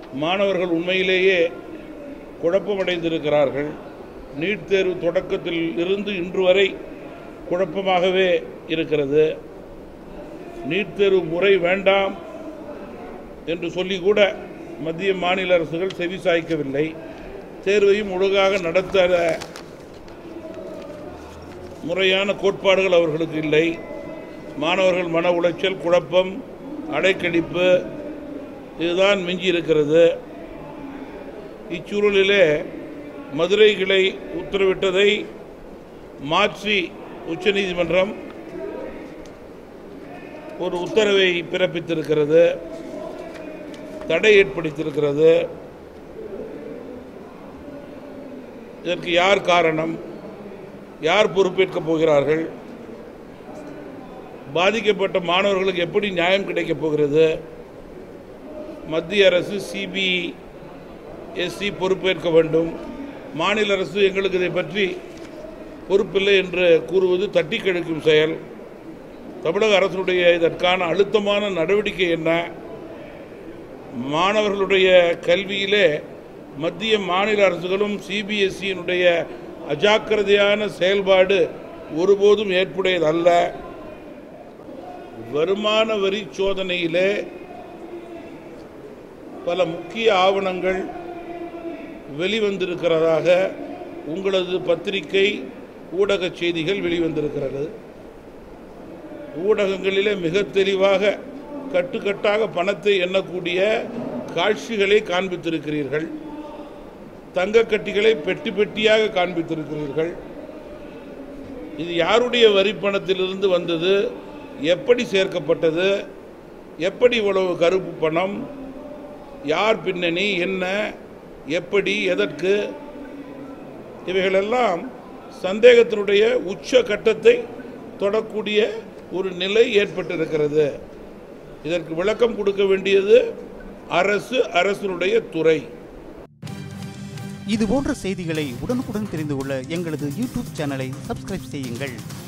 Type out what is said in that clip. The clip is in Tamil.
மாணவர்கள் உண்மையிலேயே குழப்பமடைந்திருக்கிறார்கள் நீட் தேர்வு தொடக்கத்தில் இருந்து இன்று வரை குழப்பமாகவே இருக்கிறது நீட் தேர்வு முறை வேண்டாம் என்று சொல்லி கூட மத்திய மாநில அரசுகள் செவி சாய்க்கவில்லை தேர்வையும் ஒழுங்காக நடத்த முறையான கோட்பாடுகள் அவர்களுக்கு இல்லை மாணவர்கள் மன உளைச்சல் குழப்பம் அடைக்கடிப்பு இதுதான் மிஞ்சி இருக்கிறது இச்சூழலிலே மதுரை கிளை உத்தரவிட்டதை மாற்றி உச்சநீதிமன்றம் ஒரு உத்தரவை பிறப்பித்திருக்கிறது தடை ஏற்படுத்தியிருக்கிறது இதற்கு யார் காரணம் யார் பொறுப்பேற்கப் போகிறார்கள் பாதிக்கப்பட்ட மாணவர்களுக்கு எப்படி நியாயம் கிடைக்கப் போகிறது மத்திய அரசு சிபிஎஸ்இ பொறுப்பேற்க வேண்டும் மாநில அரசு எங்களுக்கு இதை பற்றி பொறுப்பில்லை என்று கூறுவது தட்டி கழிக்கும் செயல் தமிழக அரசுடைய இதற்கான அழுத்தமான நடவடிக்கை என்ன மாணவர்களுடைய கல்வியிலே மத்திய மாநில அரசுகளும் சிபிஎஸ்இனுடைய அஜாக்கிரதையான செயல்பாடு ஒருபோதும் ஏற்புடையதல்ல வருமான வரி சோதனையிலே பல முக்கிய ஆவணங்கள் வெளிவந்திருக்கிறதாக உங்களது பத்திரிகை ஊடக செய்திகள் வெளிவந்திருக்கிறது ஊடகங்களிலே மிக தெளிவாக கட்டுக்கட்டாக பணத்தை எண்ணக்கூடிய காட்சிகளை காண்பித்திருக்கிறீர்கள் தங்க கட்டிகளை பெட்டி பெட்டியாக காண்பித்திருக்கிறீர்கள் இது யாருடைய வரி பணத்திலிருந்து வந்தது எப்படி சேர்க்கப்பட்டது எப்படி இவ்வளவு கருப்பு பணம் யார் பின்னணி என்ன எப்படி எதற்கு இவைகளெல்லாம் சந்தேகத்தினுடைய உச்ச கட்டத்தை தொடக்கூடிய ஒரு நிலை ஏற்பட்டிருக்கிறது இதற்கு விளக்கம் கொடுக்க வேண்டியது அரசு அரசினுடைய துறை இது போன்ற செய்திகளை உடனுக்குடன் தெரிந்து கொள்ள எங்களது யூடியூப் சேனலை சப்ஸ்கிரைப் செய்யுங்கள்